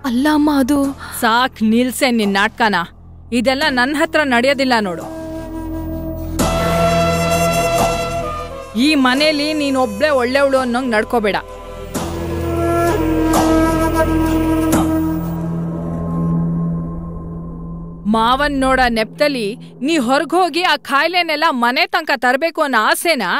ಅಲ್ಲ ಅಮ್ಮ ಅದು ಸಾಕ್ ನಿಲ್ಸೆ ನಿನ್ ನಾಟ್ಕನ ಇದೆಲ್ಲ ನನ್ನ ಹತ್ರ ನಡೆಯೋದಿಲ್ಲ ನೋಡು ಈ ಮನೇಲಿ ನೀನ್ ಒಬ್ಳೆ ಒಳ್ಳೆವಳು ಅನ್ನೋಂಗ್ ನಡ್ಕೋಬೇಡ ಮಾವನ್ ನೋಡ ನೆಪ್ತಲಿ ನೀ ಹೊರಗೋಗಿ ಆ ಕಾಯಿಲೆನೆಲ್ಲ ಮನೆ ತನಕ ತರಬೇಕು ಅನ್ನೋ ಆಸೆನಾ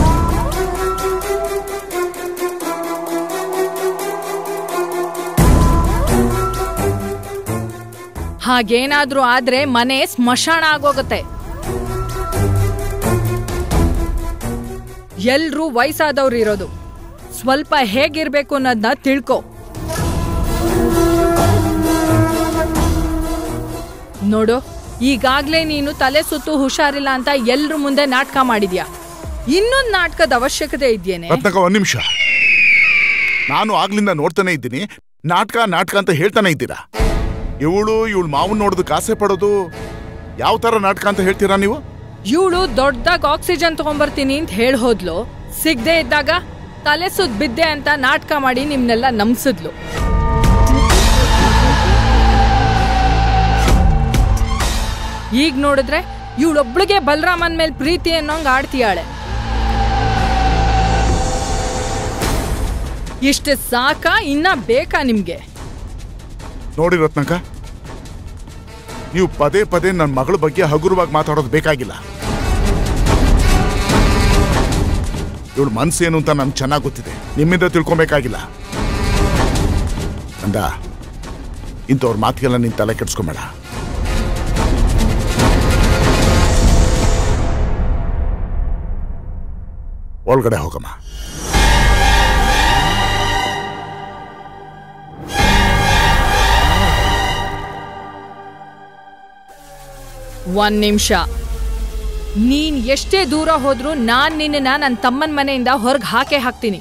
ಹಾಗೇನಾದ್ರೂ ಆದ್ರೆ ಮನೆ ಸ್ಮಶಾನ ಆಗೋಗತ್ತೆ ಎಲ್ರೂ ವಯಸ್ಸಾದವ್ರು ಇರೋದು ಸ್ವಲ್ಪ ಹೇಗಿರ್ಬೇಕು ಅನ್ನೋದನ್ನ ತಿಳ್ಕೊ ನೋಡು ಈಗಾಗ್ಲೇ ನೀನು ತಲೆ ಸುತ್ತು ಹುಷಾರಿಲ್ಲ ಅಂತ ಎಲ್ರ ಮುಂದೆ ನಾಟಕ ಮಾಡಿದ್ಯಾ ಇನ್ನೊಂದ್ ನಾಟಕದ ಅವಶ್ಯಕತೆ ಇದೆಯೇನೆ ರತ್ನಕ ಒಂದ್ ನಿಮಿಷ ನಾನು ಆಗ್ಲಿಂದ ನೋಡ್ತಾನೆ ಇದ್ದೀನಿ ನಾಟಕ ನಾಟಕ ಅಂತ ಹೇಳ್ತಾನೆ ಇದ್ದೀರಾ ಇವಳು ಇವಳು ಮಾವನ್ ನೋಡೋದಕ್ಕೆ ಆಸೆ ಪಡೋದು ಯಾವ ತರ ನಾಟಕ ಅಂತ ಹೇಳ್ತೀರಾ ನೀವು ಇವಳು ದೊಡ್ಡದಾಗ ಆಕ್ಸಿಜನ್ ತಗೊಂಬರ್ತೀನಿ ಅಂತ ಹೇಳಿ ಹೋದ್ಲು ಸಿಗದೆ ಇದ್ದಾಗ ತಲೆ ಸುದ್ ಬಿದ್ದೆ ಅಂತ ನಾಟಕ ಮಾಡಿ ನಿಮ್ನೆಲ್ಲ ನಂಬಿಸಿದ್ಲು ಈಗ ನೋಡಿದ್ರೆ ಇವಳೊಬ್ಳಿಗೆ ಬಲರಾಮನ್ ಮೇಲೆ ಪ್ರೀತಿ ಅನ್ನೋಂಗ್ ಆಡ್ತೀಯಾಳೆ ಇಷ್ಟು ಸಾಕ ಇನ್ನ ಬೇಕಾ ನಿಮ್ಗೆ ನೋಡಿ ರತ್ನಕ ನೀವು ಪದೇ ಪದೇ ನನ್ನ ಮಗಳ ಬಗ್ಗೆ ಹಗುರವಾಗಿ ಮಾತಾಡೋದು ಬೇಕಾಗಿಲ್ಲ ಇವಳು ಮನ್ಸೇನು ಅಂತ ನನ್ಗೆ ಚೆನ್ನಾಗಿ ಗೊತ್ತಿದೆ ನಿಮ್ಮಿಂದ ತಿಳ್ಕೊಬೇಕಾಗಿಲ್ಲ ಅಂದ ಇಂಥವ್ರ ಮಾತಿಗೆಲ್ಲ ನೀನ್ ತಲೆ ಕೆಡ್ಸ್ಕೊಂಬೇಡ ಒಳಗಡೆ ಹೋಗಮ್ಮ ಒಂದ್ ನಿಮಿಷ ನೀನ್ ಎಷ್ಟೇ ದೂರ ಹೋದ್ರೂ ನಾನ್ ನಿನ್ನ ನನ್ನ ತಮ್ಮನ ಮನೆಯಿಂದ ಹೊರಗೆ ಹಾಕೇ ಹಾಕ್ತೀನಿ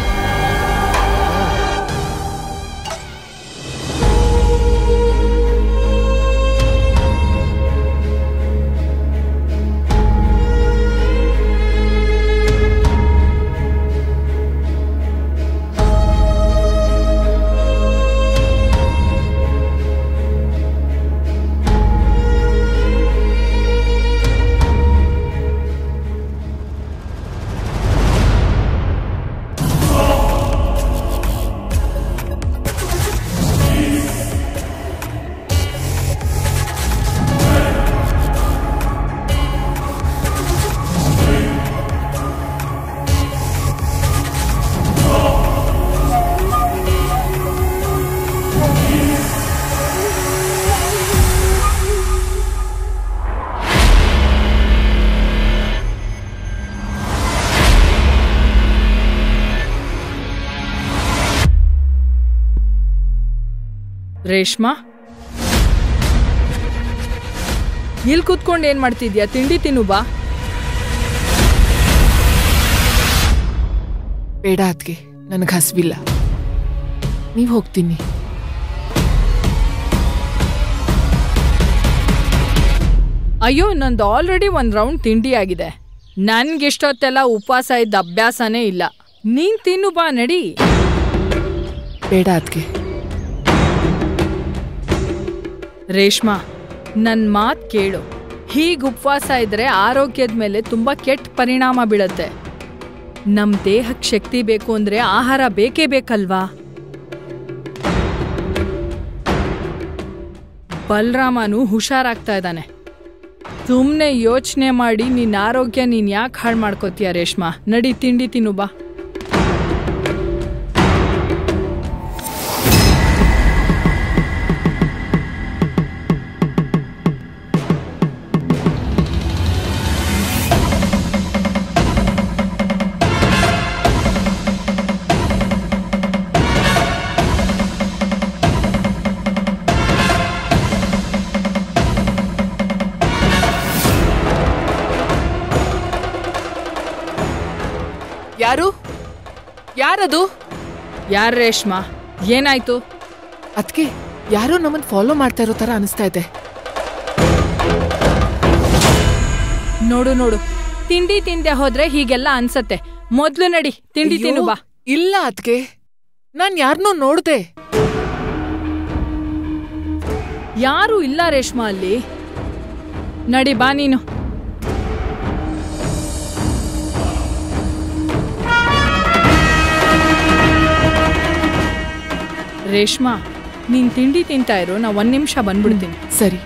ರೇಷ್ಮಾ ಇಲ್ಲಿ ಕೂತ್ಕೊಂಡು ಏನ್ ಮಾಡ್ತಿದ್ಯಾ ತಿಂಡಿ ತಿನ್ನು ಬಾ ಬೇಡ ಅದ್ಗೆ ನನಗೆ ಹಸ್ವಿಲ್ಲ ನೀವು ಹೋಗ್ತೀನಿ ಅಯ್ಯೋ ನಂದು ಆಲ್ರೆಡಿ ಒಂದ್ ರೌಂಡ್ ತಿಂಡಿ ಆಗಿದೆ ನನ್ಗಿಷ್ಟೊತ್ತೆಲ್ಲ ಉಪವಾಸ ಇದ್ದ ಅಭ್ಯಾಸನೇ ಇಲ್ಲ ನೀನ್ ತಿನ್ನು ಬಾ ನಡಿ ಬೇಡ ಅದ್ಗೆ ರೇಷ್ಮಾ ನನ್ ಮಾತ್ ಕೇಳು ಹೀಗ್ ಉಪವಾಸ ಇದ್ರೆ ಆರೋಗ್ಯದ ಮೇಲೆ ತುಂಬಾ ಕೆಟ್ಟ ಪರಿಣಾಮ ಬೀಳತ್ತೆ ನಮ್ ದೇಹಕ್ಕೆ ಶಕ್ತಿ ಬೇಕು ಅಂದ್ರೆ ಆಹಾರ ಬೇಕೇ ಬೇಕಲ್ವಾ ಬಲರಾಮನು ಹುಷಾರಾಗ್ತಾ ಇದ್ದಾನೆ ಸುಮ್ನೆ ಯೋಚನೆ ಮಾಡಿ ನಿನ್ನ ಆರೋಗ್ಯ ನೀನ್ ಯಾಕೆ ಹಾಳು ಮಾಡ್ಕೋತೀಯ ರೇಷ್ಮಾ ನಡಿ ತಿಂಡಿ ತಿನ್ನು ಬಾ ಯಾರು ಯಾರದು ಯಾರ್ ರೇಷ್ಮಾ ಏನಾಯ್ತು ಅದ್ಕೆ ಯಾರೋ ನಮ್ಮನ್ನ ಫಾಲೋ ಮಾಡ್ತಾ ಇರೋ ತರ ಅನಿಸ್ತಾ ಇದೆ ನೋಡು ನೋಡು ತಿಂಡಿ ತಿಂದೆ ಹೋದ್ರೆ ಹೀಗೆಲ್ಲ ಅನ್ಸತ್ತೆ ಮೊದ್ಲು ನಡಿ ತಿಂಡಿ ತಿನ್ನು ಬಾ ಇಲ್ಲ ಅದ್ಕೆ ನಾನ್ ಯಾರನ್ನೋ ನೋಡ್ದೆ ಯಾರೂ ಇಲ್ಲ ರೇಷ್ಮಾ ಅಲ್ಲಿ ನಡಿ ಬಾ ನೀನು ರೇಷ್ಮಾ ನೀನ್ ತಿಂಡಿ ತಿಂತಾ ಇರು ನಾ ಒಂದ್ ನಿಮಿಷ ಬಂದ್ಬಿಡ್ತೀನಿ ಸರಿ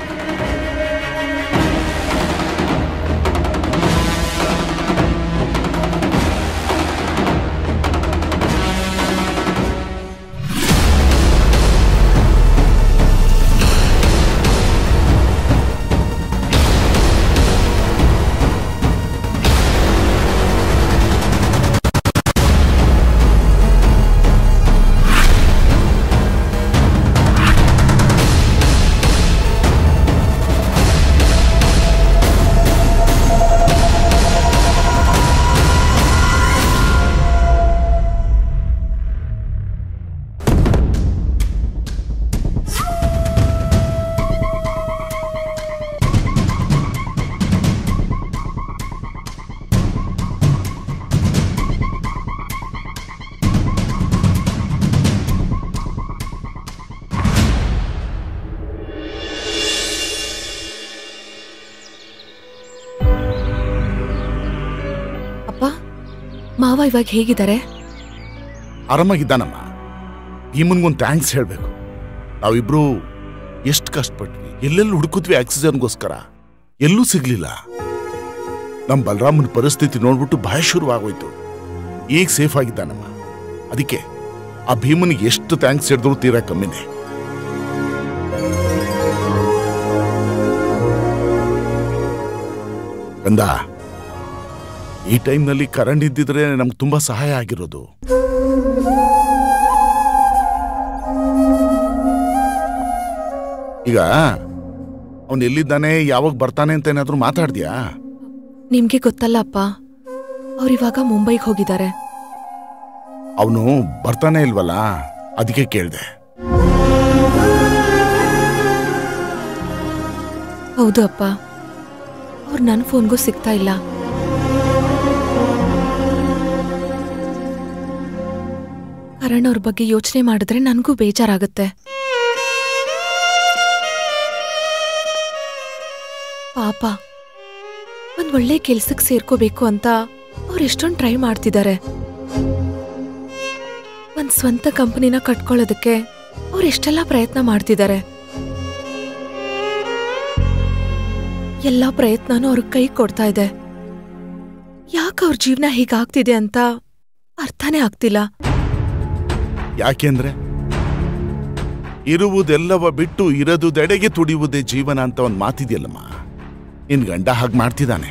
ಅಪ್ಪ ಮಾವ ಇವಾಗ ಹೇಗಿದ್ದಾರೆ ಆರಾಮಾಗಿದ್ದಾನಮ್ಮ ಭೀಮನ್ಗೊಂದು ಥ್ಯಾಂಕ್ಸ್ ಹೇಳಬೇಕು ನಾವಿಬ್ರು ಎಷ್ಟು ಕಷ್ಟಪಟ್ವಿ ಎಲ್ಲೆಲ್ಲಿ ಹುಡುಕಿದ್ವಿ ಆಕ್ಸಿಜನ್ಗೋಸ್ಕರ ಎಲ್ಲೂ ಸಿಗ್ಲಿಲ್ಲ ನಮ್ಮ ಬಲರಾಮನ ಪರಿಸ್ಥಿತಿ ನೋಡ್ಬಿಟ್ಟು ಭಯ ಶುರುವಾಗೋಯ್ತು ಈಗ ಸೇಫ್ ಆಗಿದ್ದಾನಮ್ಮ ಅದಕ್ಕೆ ಆ ಭೀಮನಿಗೆ ಎಷ್ಟು ಥ್ಯಾಂಕ್ಸ್ ಹೇಳಿದ್ರು ತೀರಾ ಕಮ್ಮಿನೇ ಕಂದ ಈ ಟೈಮ್ನಲ್ಲಿ ಕರೆಂಟ್ ಇದ್ದಿದ್ರೆ ನಮ್ಗೆ ತುಂಬಾ ಸಹಾಯ ಆಗಿರೋದು ಈಗ ಅವನು ಎಲ್ಲಿದ್ದಾನೆ ಯಾವಾಗ ಬರ್ತಾನೆ ಅಂತ ಏನಾದ್ರೂ ಮಾತಾಡ್ದ್ಯಾ ನಿಮ್ಗೆ ಗೊತ್ತಲ್ಲ ಅಪ್ಪ ಅವ್ರಿವಾಗ ಮುಂಬೈಗೆ ಹೋಗಿದ್ದಾರೆ ಅವನು ಬರ್ತಾನೆ ಇಲ್ವಲ್ಲ ಅದಕ್ಕೆ ಕೇಳ್ದೆ ಹೌದು ಅಪ್ಪ ಅವ್ರು ನನ್ನ ಫೋನ್ಗೂ ಸಿಗ್ತಾ ಇಲ್ಲ ಕರಣ್ ಅವ್ರ ಬಗ್ಗೆ ಯೋಚನೆ ಮಾಡಿದ್ರೆ ನನಗೂ ಬೇಜಾರಾಗುತ್ತೆ ಪಾಪ ಒಂದ್ ಒಳ್ಳೆ ಕೆಲ್ಸಕ್ಕೆ ಸೇರ್ಕೋಬೇಕು ಅಂತ ಅವ್ರು ಎಷ್ಟೊಂದು ಟ್ರೈ ಮಾಡ್ತಿದ್ದಾರೆ ಒಂದ್ ಸ್ವಂತ ಕಂಪನಿನ ಕಟ್ಕೊಳ್ಳೋದಕ್ಕೆ ಅವ್ರು ಎಷ್ಟೆಲ್ಲ ಪ್ರಯತ್ನ ಮಾಡ್ತಿದ್ದಾರೆ ಎಲ್ಲಾ ಪ್ರಯತ್ನನೂ ಅವ್ರ ಕೈ ಕೊಡ್ತಾ ಇದೆ ಯಾಕೆ ಅವ್ರ ಜೀವನ ಹೀಗಾಗ್ತಿದೆ ಅಂತ ಅರ್ಥನೇ ಆಗ್ತಿಲ್ಲ ಯಾಕೆಂದ್ರೆ ಇರುವುದೆಲ್ಲವ ಬಿಟ್ಟು ಇರದುದೆಡೆಗೆ ತುಡಿಯುವುದೇ ಜೀವನ ಅಂತ ಒಂದು ಮಾತಿದೆಯಲ್ಲಮ್ಮ ನಿನ್ ಗಂಡ ಹಾಗೆ ಮಾಡ್ತಿದ್ದಾನೆ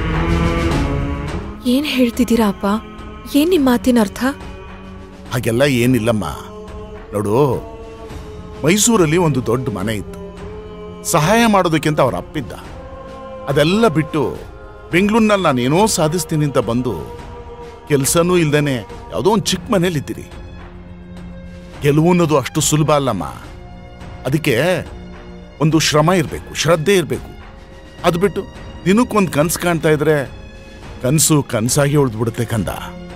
ಏನ್ ಹೇಳ್ತಿದ್ದೀರಾ ಅಪ್ಪ ಏನ್ ನಿಮ್ ಮಾತಿನ ಅರ್ಥ ಹಾಗೆಲ್ಲ ಏನಿಲ್ಲಮ್ಮ ನೋಡು ಮೈಸೂರಲ್ಲಿ ಒಂದು ದೊಡ್ಡ ಮನೆ ಇತ್ತು ಸಹಾಯ ಮಾಡೋದಕ್ಕಿಂತ ಅವ್ರ ಅಪ್ಪಿದ್ದ ಅದೆಲ್ಲ ಬಿಟ್ಟು ಬೆಂಗಳೂರಿನಲ್ಲಿ ನಾನೇನೋ ಸಾಧಿಸ್ತೀನಿ ಅಂತ ಬಂದು ಕೆಲಸನೂ ಇಲ್ದೇನೆ ಯಾವುದೋ ಒಂದು ಚಿಕ್ಕ ಮನೇಲಿದ್ದೀರಿ ಗೆಲುವು ಅನ್ನೋದು ಅಷ್ಟು ಸುಲಭ ಅಲ್ಲಮ್ಮ ಅದಕ್ಕೆ ಒಂದು ಶ್ರಮ ಇರಬೇಕು ಶ್ರದ್ಧೆ ಇರಬೇಕು ಅದು ಬಿಟ್ಟು ದಿನಕ್ಕೊಂದು ಕನ್ಸು ಕಾಣ್ತಾ ಇದ್ರೆ ಕನಸು ಕನಸಾಗಿ ಉಳಿದ್ಬಿಡುತ್ತೆ ಕಂದ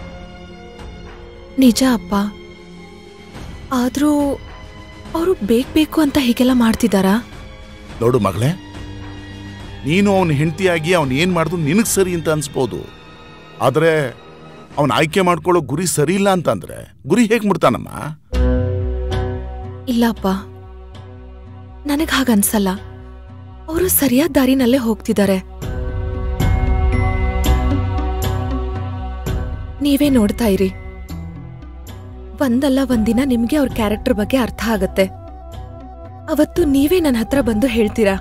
ನಿಜ ಅಪ್ಪ ಆದ್ರೂ ಅವರು ಬೇಕ್ ಬೇಕು ಅಂತ ಹೀಗೆಲ್ಲ ಮಾಡ್ತಿದ್ದಾರಾ ನೋಡು ಮಗಳೇ ನೀನು ಅವನ ಹೆಂಡತಿಯಾಗಿ ಅವನು ಏನ್ ಮಾಡಿದ್ರು ನಿನಗ್ ಸರಿ ಅಂತ ಅನ್ಸ್ಬೋದು ಆದ್ರೆ ಅವನ ಆಯ್ಕೆ ಮಾಡ್ಕೊಳ್ಳೋ ಗುರಿ ಸರಿ ಇಲ್ಲ ಅಂತಂದ್ರೆ ಗುರಿ ಹೇಗ್ ಮುಡ್ತಾನಮ್ಮ ಇಲ್ಲಪ್ಪ ನನಗ್ ಹಾಗನ್ಸಲ್ಲ ಅವರು ಸರಿಯಾದ ದಾರಿನಲ್ಲೇ ಹೋಗ್ತಿದ್ದಾರೆ ನೀವೇ ನೋಡ್ತಾ ಇರಿ ಒಂದಲ್ಲ ಒಂದಿನ ನಿಮ್ಗೆ ಅವ್ರ ಕ್ಯಾರೆಕ್ಟರ್ ಬಗ್ಗೆ ಅರ್ಥ ಆಗತ್ತೆ ಅವತ್ತು ನೀವೇ ನನ್ನ ಹತ್ರ ಬಂದು ಹೇಳ್ತೀರಾ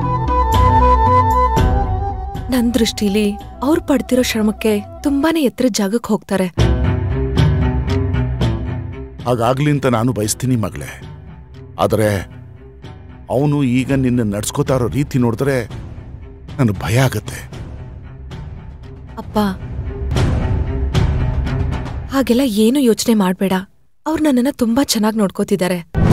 ನನ್ ದೃಷ್ಟಿಲಿ ಅವ್ರು ಪಡ್ತಿರೋ ಶ್ರಮಕ್ಕೆ ತುಂಬಾನೇ ಎತ್ತರ ಜಾಗಕ್ಕೆ ಹೋಗ್ತಾರೆ ಹಾಗಾಗ್ಲಿ ಅಂತ ನಾನು ಬಯಸ್ತೀನಿ ಮಗಳೇ ಆದರೆ ಅವನು ಈಗ ನಿನ್ನ ನಡ್ಸ್ಕೋತಾ ಇರೋ ರೀತಿ ನೋಡಿದ್ರೆ ನನಗೆ ಭಯ ಆಗತ್ತೆ ಅಪ್ಪ ಹಾಗೆಲ್ಲ ಏನು ಯೋಚನೆ ಮಾಡ್ಬೇಡ ಅವ್ರು ನನ್ನನ್ನ ತುಂಬಾ ಚೆನ್ನಾಗಿ ನೋಡ್ಕೋತಿದ್ದಾರೆ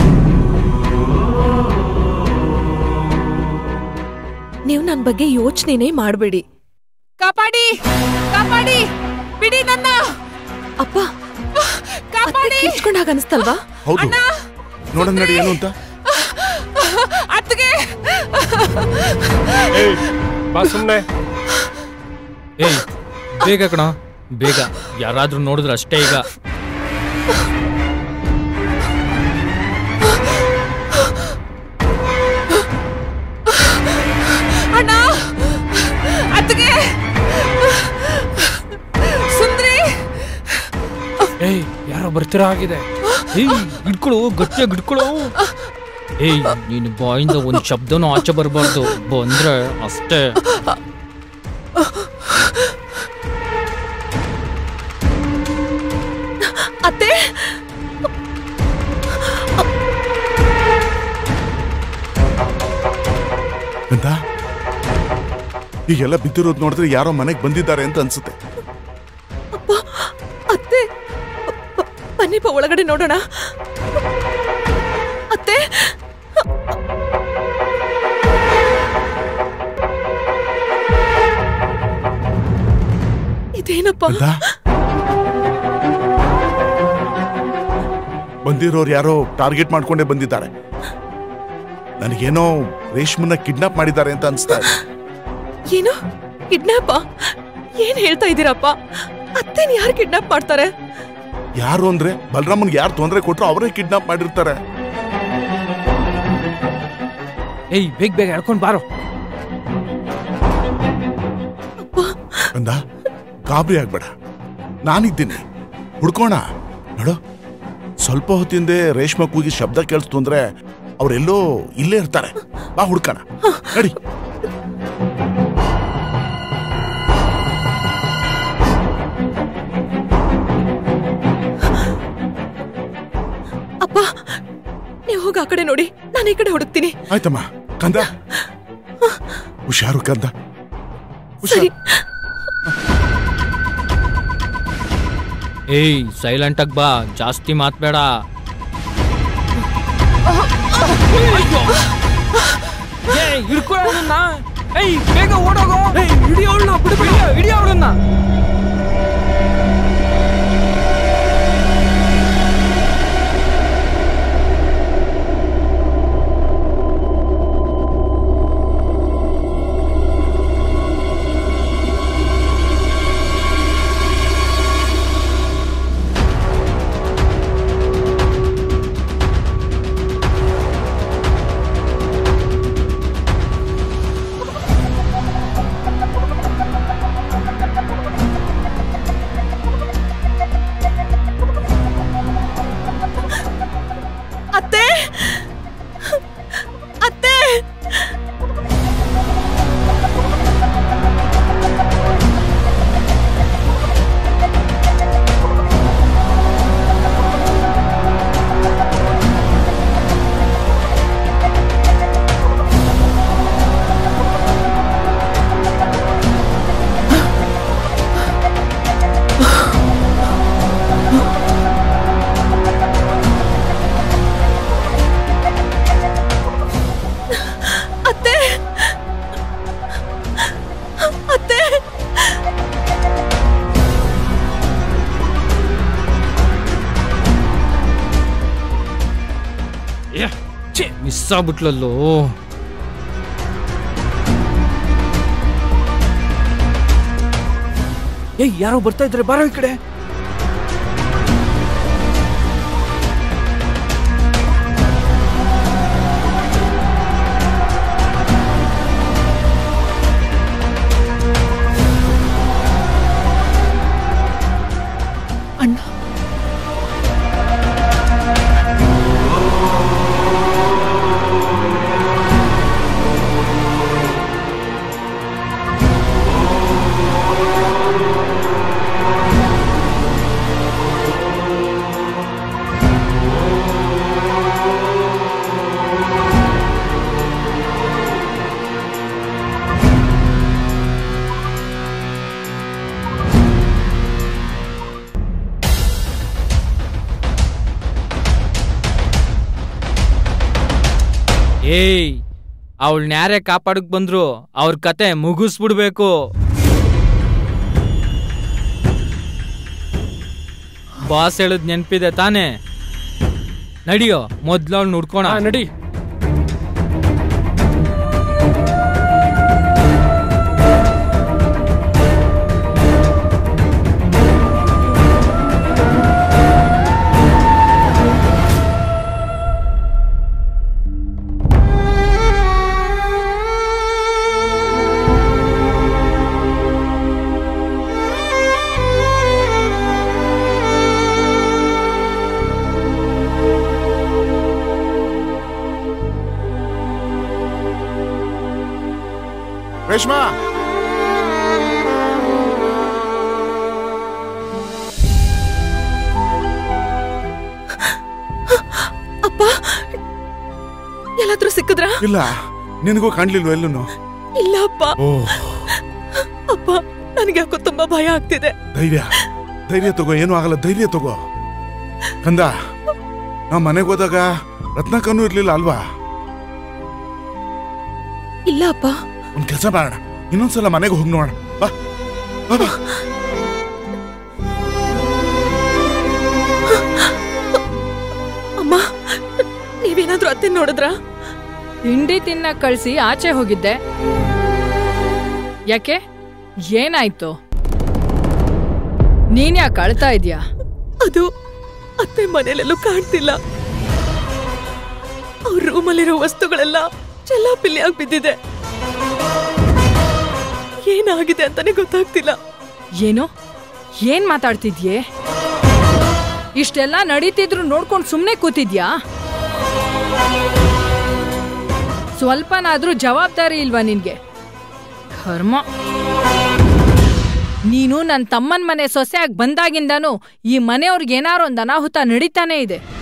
ನೀವು ನನ್ ಬಗ್ಗೆ ಯೋಚನೆನೇ ಮಾಡ್ಬೇಡಿ ಕಾಪಾಡಿ ಕಾಪಾಡಿ ಬಿಡಿ ನನ್ನ ಅಪ್ಪ ಕಿಚ್ಕೊಂಡಾಗ ಅನಿಸ್ತಲ್ವಾ ಹೌದು ನೋಡೋಣ ನಡಿ ಏನು ಅಂತ ಏಯ್ ಬಾ ಸುಮ್ಮನೆ ಏಯ್ ಬೇಗ ಕಣ ಬೇಗ ಯಾರಾದ್ರೂ ನೋಡಿದ್ರೆ ಅಷ್ಟೇ ಈಗ ಅಣ್ಣ ಅತ್ತಿಗೆ ಸುಂದ್ರಿ ಏಯ್ ಯಾರೋ ಬರ್ತಿರೋ ಆಗಿದೆ ಏಯ್ ಹಿಡ್ಕೊಳು ಗಟ್ಟಿಯಾಗಿ ಹಿಡ್ಕೊಳು ಏಯ್ ನೀನು ಬಾಯಿಂದ ಒಂದು ಶಬ್ದನೂ ಆಚೆ ಬರಬಾರ್ದು ಬಂದ್ರೆ ಅಷ್ಟೇ ಅತ್ತೆ ಅಂತ ಈಗೆಲ್ಲ ಬಿದ್ದಿರೋದು ನೋಡಿದ್ರೆ ಯಾರೋ ಮನೆಗೆ ಬಂದಿದ್ದಾರೆ ಅಂತ ಅನ್ಸುತ್ತೆ ಅತ್ತೆ ಬ- ಬನ್ನಿಪ್ಪ ಒಳಗಡೆ ನೋಡೋಣ ಅತ್ತೆ ಇದೇನಪ್ಪ ಅಂತ ಬಂದಿರೋರು ಯಾರೋ ಟಾರ್ಗೆಟ್ ಮಾಡ್ಕೊಂಡೇ ಬಂದಿದ್ದಾರೆ ನನಗೇನೋ ರೇಷ್ಮನ್ನ ಕಿಡ್ನಾಪ್ ಮಾಡಿದ್ದಾರೆ ಅಂತ ಅನ್ಸ್ತಾ ಇದೆ ಏನು ಕಿಡ್ನಾಪ ಏನ್ ಹೇಳ್ತಾ ಇದ್ದೀರಪ್ಪ ಅತ್ತೆನ್ ಯಾರು ಕಿಡ್ನಾಪ್ ಮಾಡ್ತಾರೆ ಯಾರು ಅಂದ್ರೆ ಬಲರಾಮನ್ಗೆ ಯಾರು ತೊಂದರೆ ಕೊಟ್ರು ಅವರೇ ಕಿಡ್ನಾಪ್ ಮಾಡಿರ್ತಾರೆ ಏಯ್ ಬೇಗ ಬೇಗ ಎಳ್ಕೊಂಡು ಬಾರೋ ಅಂದ ಗಾಬರಿ ಆಗ್ಬೇಡ ನಾನಿದ್ದೀನಿ ಹುಡ್ಕೋಣ ನೋಡು ಸ್ವಲ್ಪ ಹೊತ್ತಿಂದೆ ರೇಷ್ಮೆ ಕೂಗಿ ಶಬ್ದ ಕೇಳಿಸ್ತು ಅಂದ್ರೆ ಅವರೆಲ್ಲೋ ಇಲ್ಲೇ ಇರ್ತಾರೆ ಬಾ ಹುಡ್ಕೋಣ ನಡಿ ಅಪ್ಪ ನೀವು ಹೋಗಿ ಆ ಕಡೆ ನೋಡಿ ನಾನು ಈ ಕಡೆ ಹುಡುಕ್ತೀನಿ ಆಯ್ತಮ್ಮ ಕಂದ ಹುಷಾರು ಕಂದ ಸರಿ ಏಯ್ ಸೈಲೆಂಟ್ ಆಗಿ ಬಾ ಜಾಸ್ತಿ ಮಾತ್ಬೇಡ ಏಯ್ ಹಿಡ್ಕೊಳ್ಳ ಅವಳನ್ನ ಏಯ್ ಬೇಗ ಓಡೋಗೋ ಏಯ್ ಹಿಡಿ ಅವಳನ್ನ ಬಿಡ್ಬೇಡ ಹಿಡಿ ಅವಳನ್ನ ಅತ್ತೆ ಅತ್ತೆ ಅತ್ತೆ ಅತ್ತೆ ಮಿಸ್ ಆಗ್ಬಿಟ್ಲಲ್ಲೋ ಏಯ್ ಯಾರೋ ಬರ್ತಾ ಇದ್ರೆ ಬಾರೋ ಈ ಕಡೆ ಅಣ್ಣ ಏಯ್ ಅವಳನ್ನ ಯಾರೇ ಕಾಪಾಡಕ್ ಬಂದ್ರು ಅವ್ರ ಕತೆ ಮುಗಿಸ್ಬಿಡ್ಬೇಕು ಬಾಸ್ ಹೇಳದ್ ನೆನ್ಪಿದೆ ತಾನೇ ನಡಿಯೋ ಮೊದ್ಲು ಅವ್ಳು ನುಡ್ಕೋಣ ಹಾ ನಡಿ ರೇಷ್ಮಾ ಅಪ್ಪ ಎಲ್ಲಾದ್ರೂ ಸಿಕ್ಕಿದ್ರಾ ಇಲ್ಲ ನಿನಗೂ ಕಾಣ್ಲಿಲ್ವ ಎಲ್ಲೂ ಇಲ್ಲ ಅಪ್ಪ ಓ ಅಪ್ಪ ನನಗೆ ಯಾಕೋ ತುಂಬಾ ಭಯ ಆಗ್ತಿದೆ ಧೈರ್ಯ ಧೈರ್ಯ ತಗೋ ಏನೂ ಆಗಲ್ಲ ಧೈರ್ಯ ತಗೋ ಕಂದ ನಾವು ಮನೆಗೆ ಹೋದಾಗ ರತ್ನಾಕನೂ ಇರ್ಲಿಲ್ಲ ಅಲ್ವಾ ಇಲ್ಲ ಅಪ್ಪ ಒಂದ್ ಕೆಲಸ ಮಾಡೋಣ ಇನ್ನೊಂದ್ಸಲ ಮನೆಗೆ ಹೋಗಿ ನೋಡೋಣ ಬಾ ಬಾ ಬಾ ಅಮ್ಮ ನೀವೇನಾದ್ರೂ ಅತ್ತೆ ನೋಡಿದ್ರಾ ತಿಂಡಿ ತಿನ್ನ ಕಳ್ಸಿ ಆಚೆ ಹೋಗಿದ್ದೆ ಯಾಕೆ ಏನಾಯ್ತು ನೀನ್ ಯಾಕೆ ಅಳ್ತಾ ಇದೀಯಾ ಅದು ಅತ್ತೆ ಮನೇಲೆಲ್ಲೂ ಕಾಣ್ತಿಲ್ಲ ಅವ್ರ ರೂಮಲ್ಲಿರೋ ವಸ್ತುಗಳೆಲ್ಲ ಚೆಲ್ಲಾಪಿಲ್ಲಿಯಾಗಿ ಬಿದ್ದಿದೆ ಏನಾಗಿದೆ ಅಂತಾನೆ ಗೊತ್ತಾಗ್ತಿಲ್ಲ ಏನು ಏನ್ ಮಾತಾಡ್ತಿದ್ಯೆ ಇಷ್ಟೆಲ್ಲ ನಡೀತಿದ್ರು ನೋಡ್ಕೊಂಡು ಸುಮ್ಮನೆ ಕೂತಿದ್ಯಾ ಸ್ವಲ್ಪನಾದ್ರೂ ಜವಾಬ್ದಾರಿ ಇಲ್ವಾ ನಿನ್ಗೆ ಧರ್ಮ ನೀನು ನನ್ನ ತಮ್ಮನ ಮನೆ ಸೊಸೆಯಾಗಿ ಬಂದಾಗಿಂದಾನು ಈ ಮನೆಯವ್ರಿಗೆ ಏನಾರು ಒಂದು ಅನಾಹುತ ನಡೀತಾನೆ ಇದೆ